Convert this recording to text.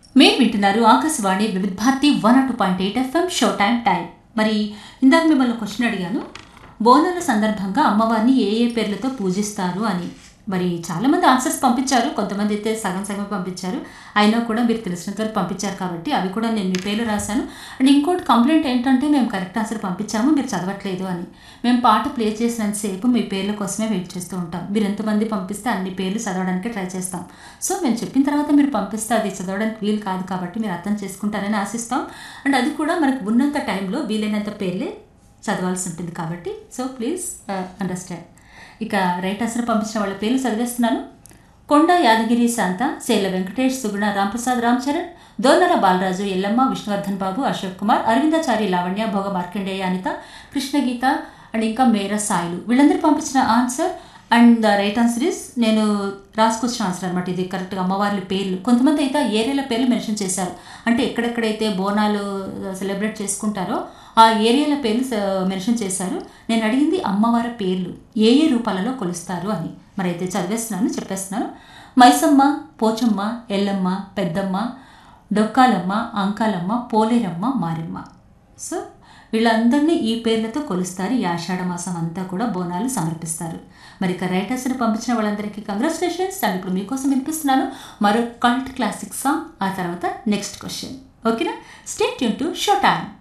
మీరు వింటున్నారు Akashvani Vividh Bharati one two point eight FM show time time మరి ఇందాక మిమ్మల్ని క్వశ్చన్ అడిగాను బోనాల సందర్భంగా అమ్మవారిని ఏ ఏ పేర్లతో పూజిస్తారు అని మరి చాలామంది ఆన్సర్స్ పంపించారు కొంతమంది అయితే సగం సగం పంపించారు అయినా కూడా మీరు తెలిసినంత వరకు పంపించారు కాబట్టి అవి కూడా నేను మీ పేర్లు రాశాను అండ్ ఇంకోటి కంప్లైంట్ ఏంటంటే మేము కరెక్ట్ ఆన్సర్ పంపించాము మీరు చదవట్లేదు అని మేము పాట ప్లే చేసినంతసేపు మీ పేర్ల కోసమే వెయిట్ చేస్తూ ఉంటాం మీరు ఎంతమంది పంపిస్తే అన్ని పేర్లు చదవడానికి ట్రై చేస్తాం సో మేము చెప్పిన తర్వాత మీరు పంపిస్తే అది చదవడానికి వీలు కాదు కాబట్టి మీరు అర్థం చేసుకుంటారని ఆశిస్తాం అండ్ అది కూడా మనకు ఉన్నంత టైంలో వీలైనంత పేర్లే చదవాల్సి ఉంటుంది కాబట్టి సో ప్లీజ్ అండర్స్టాండ్ ఇక రైట్ ఆన్సర్ పంపించిన వాళ్ళ పేర్లు చదివేస్తున్నాను కొండ యాదగిరి శాంత సేల వెంకటేష్ సుగుణ రాంప్రసాద్ రామ్ చరణ్ దోనర బాలరాజు ఎల్లమ్మ విష్ణువర్ధన్ బాబు అశోక్ కుమార్ అరవిందాచారి లావణ్య భోగ మార్కండేయ అనిత కృష్ణగీత అండ్ ఇంకా మేర సాయిలు వీళ్ళందరూ పంపించిన answer and the right answer is నేను రాసుకొచ్చిన ఆన్సర్ అనమాట ఇది కరెక్ట్గా అమ్మవార్ల పేర్లు కొంతమంది అయితే ఆ ఏరియాల పేర్లు మెన్షన్ చేశారు అంటే ఎక్కడెక్కడైతే బోనాలు సెలబ్రేట్ చేసుకుంటారో ఆ ఏరియాల పేర్లు మెన్షన్ చేశారు నేను అడిగింది అమ్మవారి పేర్లు ఏ ఏ రూపాలలో కొలుస్తారు అని మరి అయితే చదివేస్తున్నాను చెప్పేస్తున్నాను మైసమ్మ పోచమ్మ ఎల్లమ్మ పెద్దమ్మ డొక్కాలమ్మ అంకాలమ్మ పోలేరమ్మ మారెమ్మ సో వీళ్ళందరినీ ఈ పేర్లతో కొలుస్తారు ఈ ఆషాఢ మాసం అంతా కూడా బోనాలు సమర్పిస్తారు మరి ఇక రైటర్స్ని పంపించిన వాళ్ళందరికీ కంగ్రాచులేషన్స్ అండ్ ఇప్పుడు మీకోసం వినిపిస్తున్నాను మరో కల్ట్ క్లాసిక్ సాంగ్ ఆ తర్వాత నెక్స్ట్ క్వశ్చన్ ఓకేనా స్టేట్ యూన్ టు షో టైమ్